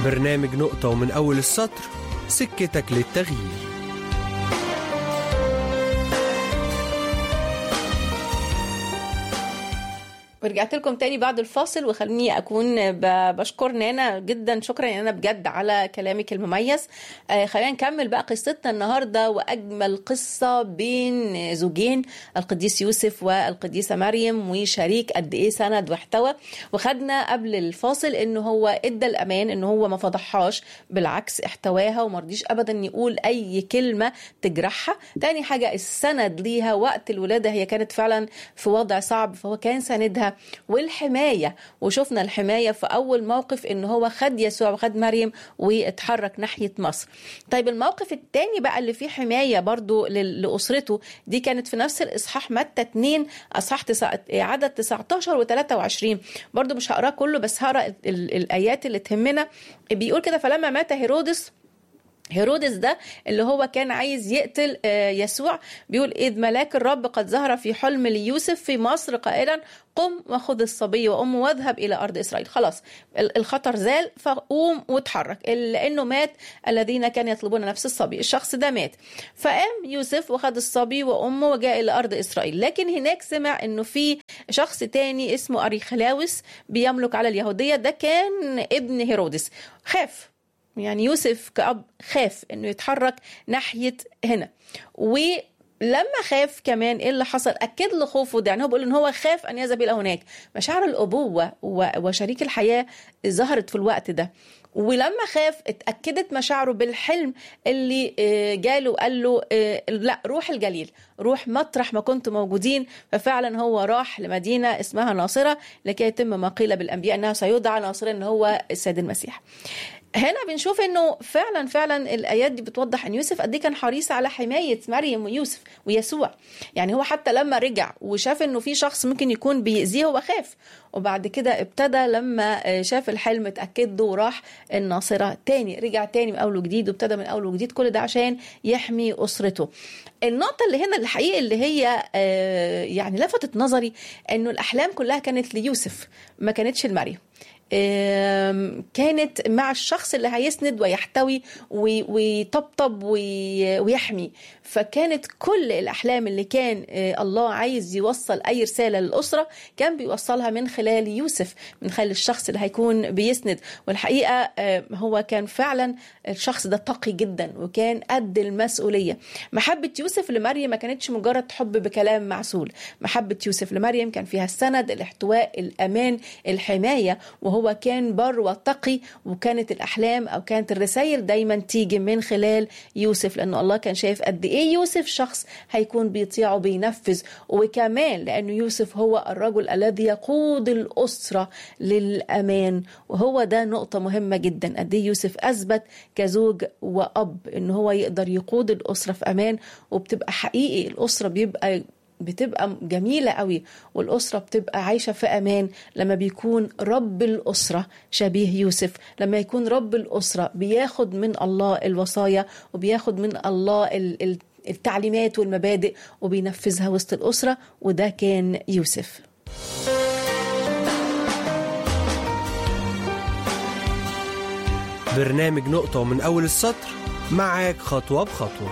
برنامج نقطة ومن أول السطر سكتك للتغيير ورجعت لكم تاني بعد الفاصل وخليني اكون ب- بشكر نانا جدا شكرا يا نانا بجد على كلامك المميز آه خلينا نكمل بقى قصتنا النهارده واجمل قصه بين زوجين القديس يوسف والقديسه مريم وشريك قد ايه سند واحتوى وخدنا قبل الفاصل ان هو ادى الامان ان هو ما فضحهاش بالعكس احتواها وما رضيش ابدا يقول اي كلمه تجرحها تاني حاجه السند ليها وقت الولاده هي كانت فعلا في وضع صعب فهو كان ساندها والحمايه وشفنا الحمايه في اول موقف ان هو خد يسوع وخد مريم واتحرك ناحيه مصر طيب الموقف الثاني بقى اللي فيه حمايه برضو لل- لاسرته دي كانت في نفس الاصحاح متى 2 اصحاح تسع... عدد 19 و23 برضو مش هقراه كله بس هقرا ال- ال- الايات اللي تهمنا بيقول كده فلما مات هيرودس هيرودس ده اللي هو كان عايز يقتل آه، يسوع بيقول إذ ملاك الرب قد ظهر في حلم ليوسف في مصر قائلا قم وخذ الصبي وأمه واذهب إلى أرض إسرائيل خلاص ال- الخطر زال فقوم واتحرك لأنه مات الذين كانوا يطلبون نفس الصبي الشخص ده مات فقام يوسف وخد الصبي وأمه وجاء إلى أرض إسرائيل لكن هناك سمع إنه في شخص تاني اسمه أريخلاوس بيملك على اليهودية ده كان ابن هيرودس خاف يعني يوسف كأب خاف انه يتحرك ناحية هنا ولما خاف كمان ايه اللي حصل اكد له خوفه ده يعني هو بيقول ان هو خاف ان يذهب الى هناك مشاعر الابوه و- وشريك الحياه ظهرت في الوقت ده ولما خاف اتاكدت مشاعره بالحلم اللي آه، جاله قال له آه، لا روح الجليل روح مطرح ما كنتم موجودين ففعلا هو راح لمدينه اسمها ناصره لكي يتم ما قيل بالانبياء انه سيدعى ناصرا ان هو السيد المسيح هنا بنشوف انه فعلا فعلا الايات دي بتوضح ان يوسف قد إيه كان حريص على حمايه مريم ويوسف ويسوع يعني هو حتى لما رجع وشاف انه في شخص ممكن يكون بيأذيه هو خاف وبعد كده ابتدى لما شاف الحلم اتاكد له وراح الناصره تاني رجع تاني من اول وجديد وابتدى من اول وجديد كل ده عشان يحمي اسرته النقطه اللي هنا الحقيقه اللي هي آه، يعني لفتت نظري انه الاحلام كلها كانت ليوسف ما كانتش لمريم آم، كانت مع الشخص اللي هيسند ويحتوي وي- ويطبطب وي- ويحمي فكانت كل الأحلام اللي كان آه، الله عايز يوصل أي رسالة للأسرة كان بيوصلها من خلال يوسف من خلال الشخص اللي هيكون بيسند والحقيقة آه، هو كان فعلا الشخص ده تقي جدا وكان قد المسؤولية محبة يوسف لمريم ما كانتش مجرد حب بكلام معسول محبة يوسف لمريم كان فيها السند الاحتواء الأمان الحماية وهو كان بر وتقي وكانت الأحلام أو كانت الرسائل دايما تيجي من خلال يوسف لأنه الله كان شايف قد إيه يوسف شخص هيكون بيطيع وبينفذ وكمان لأنه يوسف هو الرجل الذي يقود الأسرة للأمان وهو ده نقطة مهمة جدا قد إيه يوسف أثبت كزوج وأب إن هو يقدر يقود الأسرة في أمان وبتبقى حقيقي الأسرة بيبقى بتبقى جميلة قوي والأسرة بتبقى عايشة في أمان لما بيكون رب الأسرة شبيه يوسف لما يكون رب الأسرة بياخد من الله الوصايا وبياخد من الله ال- ال- التعليمات والمبادئ وبينفذها وسط الأسرة وده كان يوسف برنامج نقطة ومن أول السطر معاك خطوة بخطوة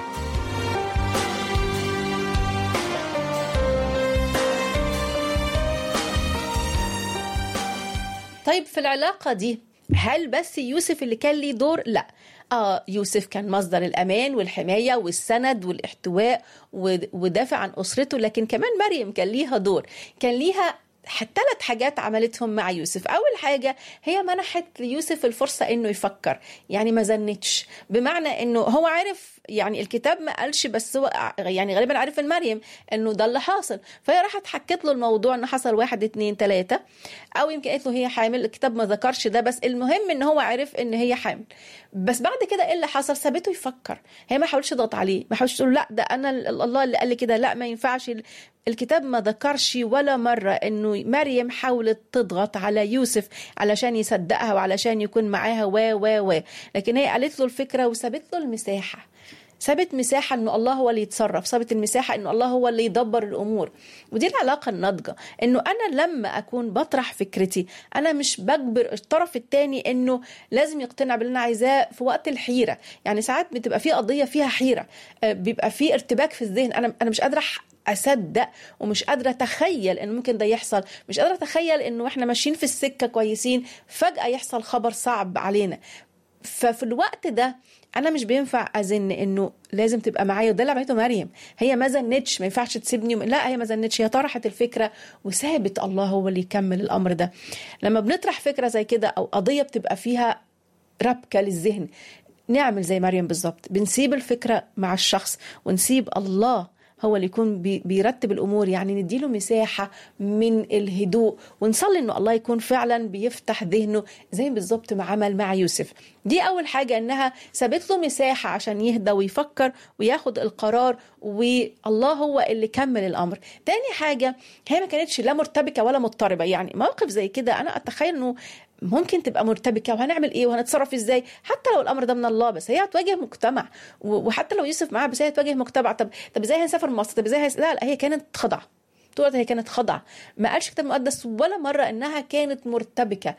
طيب في العلاقة دي هل بس يوسف اللي كان ليه دور؟ لا آه يوسف كان مصدر الأمان والحماية والسند والاحتواء ود- ودافع عن أسرته لكن كمان مريم كان ليها دور كان ليها ثلاث حاجات عملتهم مع يوسف أول حاجة هي منحت ليوسف الفرصة إنه يفكر يعني ما زنتش بمعنى إنه هو عارف يعني الكتاب ما قالش بس هو ع- يعني غالبا عارف ان مريم انه ده اللي حاصل فهي راحت حكت له الموضوع ان حصل واحد اتنين تلاته او يمكن قالت له هي حامل الكتاب ما ذكرش ده بس المهم ان هو عرف ان هي حامل بس بعد كده ايه اللي حصل سابته يفكر هي ما حاولش تضغط عليه ما حاولش تقول لا ده انا ال- الله اللي قال لي كده لا ما ينفعش ال- الكتاب ما ذكرش ولا مرة انه مريم حاولت تضغط على يوسف علشان يصدقها وعلشان يكون معاها و و و لكن هي قالت له الفكرة وسابت له المساحة سابت مساحة انه الله هو اللي يتصرف سابت المساحة انه الله هو اللي يدبر الامور ودي العلاقة الناضجة انه انا لما اكون بطرح فكرتي انا مش بجبر الطرف التاني انه لازم يقتنع باللي انا عايزاه في وقت الحيرة يعني ساعات بتبقى في قضية فيها حيرة آه، بيبقى في ارتباك في الذهن انا انا مش قادرة أح- اصدق ومش قادره اتخيل انه ممكن ده يحصل مش قادره اتخيل انه احنا ماشيين في السكه كويسين فجاه يحصل خبر صعب علينا ففي الوقت ده انا مش بينفع ازن انه لازم تبقى معايا وده اللي عملته مريم هي ما زنتش ما ينفعش تسيبني لا هي ما زنتش هي طرحت الفكره وسابت الله هو اللي يكمل الامر ده لما بنطرح فكره زي كده او قضيه بتبقى فيها ربكه للذهن نعمل زي مريم بالظبط بنسيب الفكره مع الشخص ونسيب الله هو اللي يكون بي- بيرتب الامور يعني نديله مساحه من الهدوء ونصلي انه الله يكون فعلا بيفتح ذهنه زي بالظبط ما عمل مع يوسف دي اول حاجه انها سابت له مساحه عشان يهدى ويفكر وياخد القرار والله هو اللي كمل الامر تاني حاجه هي ما كانتش لا مرتبكه ولا مضطربه يعني موقف زي كده انا اتخيل انه ممكن تبقى مرتبكه وهنعمل ايه وهنتصرف ازاي حتى لو الامر ده من الله بس هي هتواجه مجتمع و- وحتى لو يوسف معاها بس هي هتواجه مجتمع طب طب ازاي هنسافر مصر طب ازاي هيس... لا لا هي كانت خضعه طول الوقت هي كانت خضعه ما قالش كتاب مقدس ولا مره انها كانت مرتبكه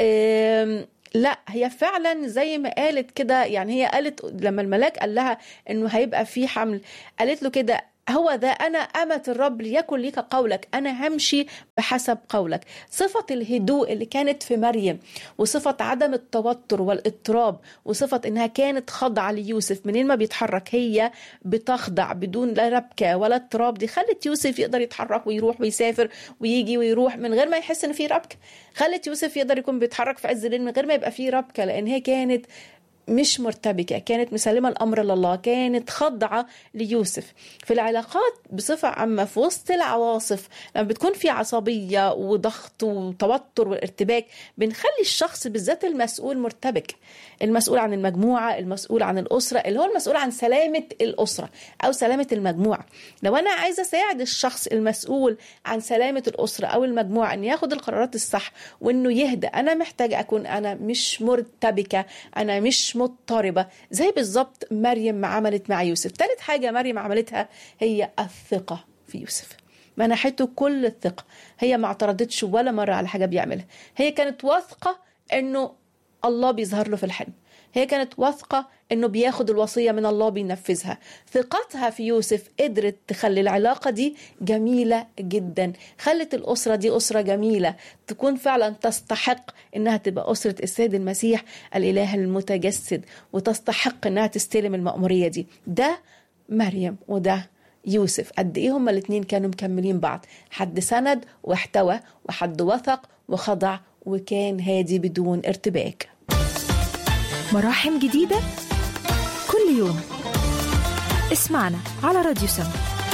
أم... لا هي فعلا زي ما قالت كده يعني هي قالت لما الملاك قال لها انه هيبقى في حمل قالت له كده هو ذا أنا أمة الرب ليكن ليك قولك أنا همشي بحسب قولك صفة الهدوء اللي كانت في مريم وصفة عدم التوتر والاضطراب وصفة إنها كانت خاضعة ليوسف منين ما بيتحرك هي بتخضع بدون لا ربكة ولا اضطراب دي خلت يوسف يقدر يتحرك ويروح ويسافر ويجي ويروح من غير ما يحس إن في ربكة خلت يوسف يقدر يكون بيتحرك في عز الليل من غير ما يبقى فيه ربكة لأن هي كانت مش مرتبكة كانت مسلمة الأمر لله كانت خاضعة ليوسف في العلاقات بصفة عامة في وسط العواصف لما بتكون في عصبية وضغط وتوتر والارتباك بنخلي الشخص بالذات المسؤول مرتبك المسؤول عن المجموعة المسؤول عن الأسرة اللي هو المسؤول عن سلامة الأسرة أو سلامة المجموعة لو أنا عايزة أساعد الشخص المسؤول عن سلامة الأسرة أو المجموعة أن ياخد القرارات الصح وأنه يهدى أنا محتاجة أكون أنا مش مرتبكة أنا مش مضطربة زي بالظبط مريم ما عملت مع يوسف ثالث حاجة مريم عملتها هي الثقة في يوسف منحته كل الثقة هي ما اعترضتش ولا مرة على حاجة بيعملها هي كانت واثقة أنه الله بيظهر له في الحلم هي كانت واثقة انه بياخد الوصية من الله بينفذها ثقتها في يوسف قدرت تخلي العلاقة دي جميلة جدا خلت الأسرة دي أسرة جميلة تكون فعلا تستحق انها تبقى أسرة السيد المسيح الإله المتجسد وتستحق انها تستلم المأمورية دي ده مريم وده يوسف قد ايه هما الاتنين كانوا مكملين بعض حد سند واحتوى وحد وثق وخضع وكان هادي بدون ارتباك مراحم جديدة كل يوم اسمعنا على راديو سما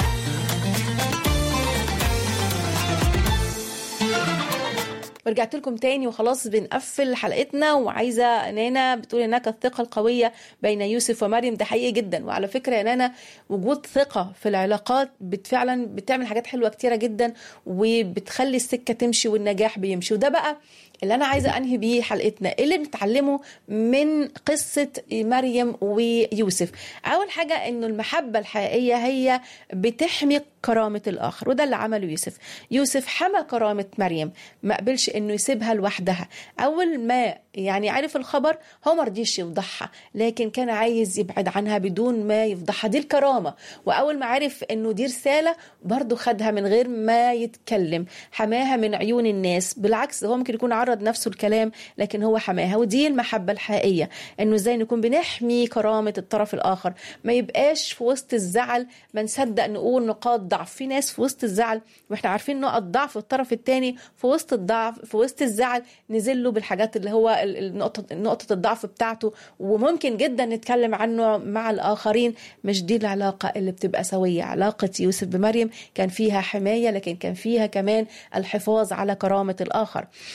ورجعت لكم تاني وخلاص بنقفل حلقتنا وعايزه نانا بتقول هناك الثقه القويه بين يوسف ومريم ده حقيقي جدا وعلى فكره يا نانا وجود ثقه في العلاقات بت فعلا بتعمل حاجات حلوه كتيره جدا وبتخلي السكه تمشي والنجاح بيمشي وده بقى اللي انا عايزه انهي بيه حلقتنا ايه اللي بنتعلمه من قصه مريم ويوسف اول حاجه انه المحبه الحقيقيه هي بتحمي كرامه الاخر وده اللي عمله يوسف يوسف حمى كرامه مريم ما قبلش انه يسيبها لوحدها اول ما يعني عرف الخبر هو ما رضيش يفضحها لكن كان عايز يبعد عنها بدون ما يفضحها دي الكرامه واول ما عرف انه دي رساله برضه خدها من غير ما يتكلم حماها من عيون الناس بالعكس هو ممكن يكون عرض نفسه الكلام لكن هو حماها ودي المحبه الحقيقيه انه ازاي نكون بنحمي كرامه الطرف الاخر ما يبقاش في وسط الزعل ما نصدق نقول نقاط ضعف في ناس في وسط الزعل واحنا عارفين نقط ضعف الطرف الثاني في وسط الضعف في وسط الزعل نزله بالحاجات اللي هو النقطه نقطه الضعف بتاعته وممكن جدا نتكلم عنه مع الاخرين مش دي العلاقه اللي بتبقى سويه علاقه يوسف بمريم كان فيها حمايه لكن كان فيها كمان الحفاظ على كرامه الاخر كمان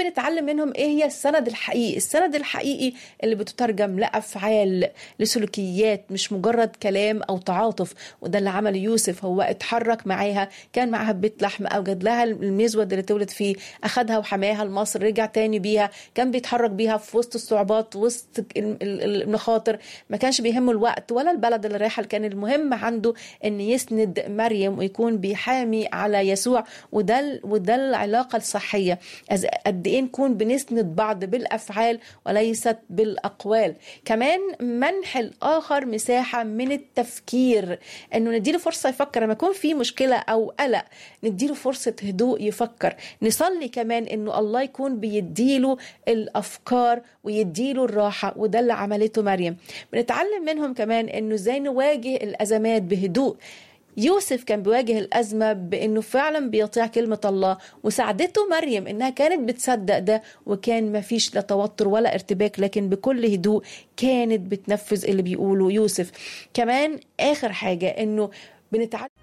بنتعلم منهم ايه هي السند الحقيقي السند الحقيقي اللي بتترجم لافعال لسلوكيات مش مجرد كلام او تعاطف وده اللي عمله يوسف هو اتحرك معاها كان معاها بيت لحم اوجد لها المزود اللي تولد فيه اخدها وحماها لمصر رجع تاني بيها كان بيتحرك بيها في وسط الصعوبات وسط المخاطر ما كانش بيهمه الوقت ولا البلد اللي رايحه كان المهم عنده ان يسند مريم ويكون بيحامي على يسوع وده وده العلاقه الصحيه قد ايه نكون بنسند بعض بالافعال وليست بالاقوال كمان منح الاخر مساحه من التفكير انه نديله فرصه يفكر لما يكون في مشكله او قلق نديله فرصه هدوء يفكر نصلي كمان انه الله يكون بيديله الافكار ويديله الراحه وده اللي عملته مريم بنتعلم منهم كمان انه ازاي نواجه الازمات بهدوء يوسف كان بيواجه الأزمة بأنه فعلا بيطيع كلمة الله وساعدته مريم إنها كانت بتصدق ده وكان ما فيش لا توتر ولا ارتباك لكن بكل هدوء كانت بتنفذ اللي بيقوله يوسف كمان آخر حاجة إنه بنتعلم